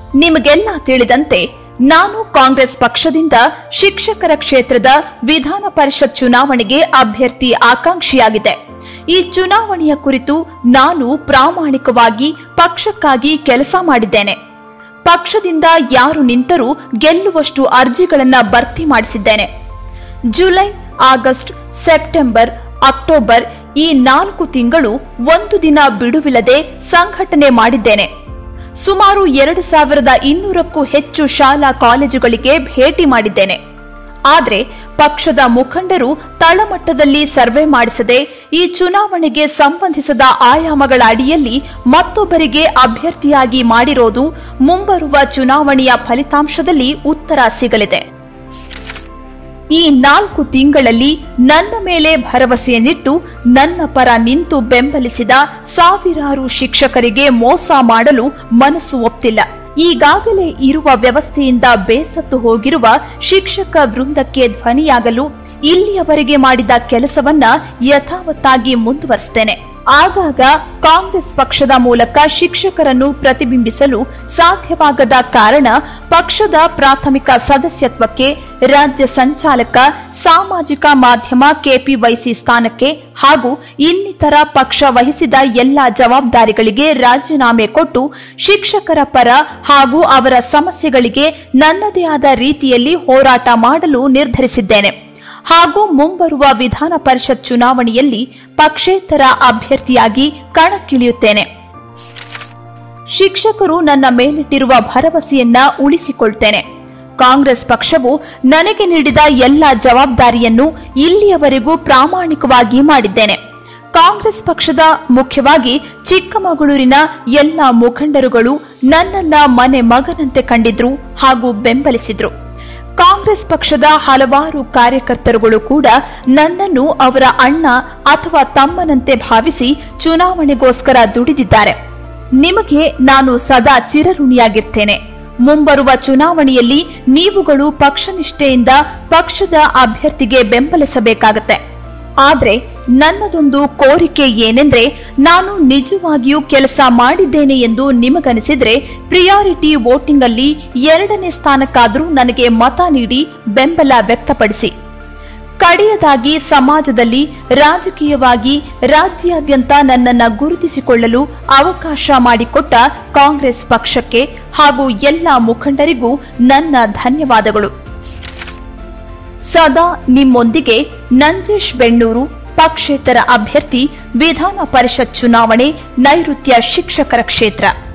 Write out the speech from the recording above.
ನಿಮಗೆಲ್ಲ ತಿಳಿದಂತೆ ನಾನು ಕಾಂಗ್ರೆಸ್ ಪಕ್ಷದಿಂದ ಶಿಕ್ಷಕರ ಕ್ಷೇತ್ರದ ವಿಧಾನ ಪರಿಷತ್ ಚುನಾವಣೆಗೆ ಅಭ್ಯರ್ಥಿ ಆಕಾಂಕ್ಷಿಯಾಗಿದೆ ಈ ಚುನಾವಣೆಯ ಕುರಿತು ನಾನು ಪ್ರಾಮಾಣಿಕವಾಗಿ ಪಕ್ಷಕ್ಕಾಗಿ ಕೆಲಸ ಮಾಡಿದ್ದೇನೆ ಪಕ್ಷದಿಂದ ಯಾರು ನಿಂತರೂ ಗೆಲ್ಲುವಷ್ಟು ಅರ್ಜಿಗಳನ್ನ ಭರ್ತಿ ಮಾಡಿಸಿದ್ದೇನೆ ಜುಲೈ ಆಗಸ್ಟ್ ಸೆಪ್ಟೆಂಬರ್ ಅಕ್ಟೋಬರ್ ಈ ನಾಲ್ಕು ತಿಂಗಳು ಒಂದು ದಿನ ಬಿಡುವಿಲ್ಲದೆ ಸಂಘಟನೆ ಮಾಡಿದ್ದೇನೆ ಸುಮಾರು ಎರಡು ಸಾವಿರದ ಇನ್ನೂರಕ್ಕೂ ಹೆಚ್ಚು ಶಾಲಾ ಕಾಲೇಜುಗಳಿಗೆ ಭೇಟಿ ಮಾಡಿದ್ದೇನೆ ಆದರೆ ಪಕ್ಷದ ಮುಖಂಡರು ತಳಮಟ್ಟದಲ್ಲಿ ಸರ್ವೆ ಮಾಡಿಸದೆ ಈ ಚುನಾವಣೆಗೆ ಸಂಬಂಧಿಸದ ಆಯಾಮಗಳ ಅಡಿಯಲ್ಲಿ ಮತ್ತೊಬ್ಬರಿಗೆ ಅಭ್ಯರ್ಥಿಯಾಗಿ ಮಾಡಿರೋದು ಮುಂಬರುವ ಚುನಾವಣೆಯ ಫಲಿತಾಂಶದಲ್ಲಿ ಉತ್ತರ ಸಿಗಲಿದೆ ಈ ನಾಲ್ಕು ತಿಂಗಳಲ್ಲಿ ನನ್ನ ಮೇಲೆ ಭರವಸೆಯನ್ನಿಟ್ಟು ನನ್ನ ಪರ ನಿಂತು ಬೆಂಬಲಿಸಿದ ಸಾವಿರಾರು ಶಿಕ್ಷಕರಿಗೆ ಮೋಸ ಮಾಡಲು ಮನಸ್ಸು ಒಪ್ತಿಲ್ಲ ಈಗಾಗಲೇ ಇರುವ ವ್ಯವಸ್ಥೆಯಿಂದ ಬೇಸತ್ತು ಹೋಗಿರುವ ಶಿಕ್ಷಕ ವೃಂದಕ್ಕೆ ಧ್ವನಿಯಾಗಲು ಇಲ್ಲಿಯವರೆಗೆ ಮಾಡಿದ ಕೆಲಸವನ್ನ ಯಥಾವತ್ತಾಗಿ ಮುಂದುವರಿಸ್ತೇನೆ ಆಗಾಗ ಕಾಂಗ್ರೆಸ್ ಪಕ್ಷದ ಮೂಲಕ ಶಿಕ್ಷಕರನ್ನು ಪ್ರತಿಬಿಂಬಿಸಲು ಸಾಧ್ಯವಾಗದ ಕಾರಣ ಪಕ್ಷದ ಪ್ರಾಥಮಿಕ ಸದಸ್ಯತ್ವಕ್ಕೆ ರಾಜ್ಯ ಸಂಚಾಲಕ ಸಾಮಾಜಿಕ ಮಾಧ್ಯಮ ಕೆಪಿವೈಸಿ ಸ್ಥಾನಕ್ಕೆ ಹಾಗೂ ಇನ್ನಿತರ ಪಕ್ಷ ವಹಿಸಿದ ಎಲ್ಲ ಜವಾಬ್ದಾರಿಗಳಿಗೆ ರಾಜೀನಾಮೆ ಕೊಟ್ಟು ಶಿಕ್ಷಕರ ಪರ ಹಾಗೂ ಅವರ ಸಮಸ್ಯೆಗಳಿಗೆ ನನ್ನದೇ ಆದ ರೀತಿಯಲ್ಲಿ ಹೋರಾಟ ಮಾಡಲು ನಿರ್ಧರಿಸಿದ್ದೇನೆ ಹಾಗೂ ಮುಂಬರುವ ವಿಧಾನ ಪರಿಷತ್ ಚುನಾವಣೆಯಲ್ಲಿ ಪಕ್ಷೇತರ ಅಭ್ಯರ್ಥಿಯಾಗಿ ಕಣಕ್ಕಿಳಿಯುತ್ತೇನೆ ಶಿಕ್ಷಕರು ನನ್ನ ಮೇಲಿಟ್ಟಿರುವ ಭರವಸೆಯನ್ನ ಉಳಿಸಿಕೊಳ್ತೇನೆ ಕಾಂಗ್ರೆಸ್ ಪಕ್ಷವು ನನಗೆ ನೀಡಿದ ಎಲ್ಲ ಜವಾಬ್ದಾರಿಯನ್ನು ಇಲ್ಲಿಯವರೆಗೂ ಪ್ರಾಮಾಣಿಕವಾಗಿ ಮಾಡಿದ್ದೇನೆ ಕಾಂಗ್ರೆಸ್ ಪಕ್ಷದ ಮುಖ್ಯವಾಗಿ ಚಿಕ್ಕಮಗಳೂರಿನ ಎಲ್ಲ ಮುಖಂಡರುಗಳು ನನ್ನನ್ನ ಮನೆ ಮಗನಂತೆ ಕಂಡಿದ್ರು ಹಾಗೂ ಬೆಂಬಲಿಸಿದ್ರು ಕಾಂಗ್ರೆಸ್ ಪಕ್ಷದ ಹಲವಾರು ಕಾರ್ಯಕರ್ತರುಗಳು ಕೂಡ ನನ್ನನ್ನು ಅವರ ಅಣ್ಣ ಅಥವಾ ತಮ್ಮನಂತೆ ಭಾವಿಸಿ ಚುನಾವಣೆಗೋಸ್ಕರ ದುಡಿದಿದ್ದಾರೆ ನಿಮಗೆ ನಾನು ಸದಾ ಚಿರಋಣಿಯಾಗಿರ್ತೇನೆ ಮುಂಬರುವ ಚುನಾವಣೆಯಲ್ಲಿ ನೀವುಗಳು ಪಕ್ಷನಿಷ್ಠೆಯಿಂದ ಪಕ್ಷದ ಅಭ್ಯರ್ಥಿಗೆ ಬೆಂಬಲಿಸಬೇಕಾಗತ್ತೆ ಆದ್ರೆ ನನ್ನದೊಂದು ಕೋರಿಕೆ ಏನೆಂದ್ರೆ ನಾನು ನಿಜವಾಗಿಯೂ ಕೆಲಸ ಮಾಡಿದ್ದೇನೆ ಎಂದು ನಿಮಗನಿಸಿದ್ರೆ ಪ್ರಿಯಾರಿಟಿ ವೋಟಿಂಗ್ ಅಲ್ಲಿ ಎರಡನೇ ಸ್ಥಾನಕ್ಕಾದರೂ ನನಗೆ ಮತ ನೀಡಿ ಬೆಂಬಲ ವ್ಯಕ್ತಪಡಿಸಿ ಕಡೆಯದಾಗಿ ಸಮಾಜದಲ್ಲಿ ರಾಜಕೀಯವಾಗಿ ರಾಜ್ಯಾದ್ಯಂತ ನನ್ನನ್ನ ಗುರುತಿಸಿಕೊಳ್ಳಲು ಅವಕಾಶ ಮಾಡಿಕೊಟ್ಟ ಕಾಂಗ್ರೆಸ್ ಪಕ್ಷಕ್ಕೆ ಹಾಗೂ ಎಲ್ಲ ಮುಖಂಡರಿಗೂ ನನ್ನ ಧನ್ಯವಾದಗಳು ಸದಾ ನಿಮ್ಮೊಂದಿಗೆ ನಂಜೇಶ್ ಬೆಣ್ಣೂರು ಪಕ್ಷೇತರ ಅಭ್ಯರ್ಥಿ ವಿಧಾನ ಪರಿಷತ್ ಚುನಾವಣೆ ನೈಋತ್ಯ ಶಿಕ್ಷಕರ ಕ್ಷೇತ್ರ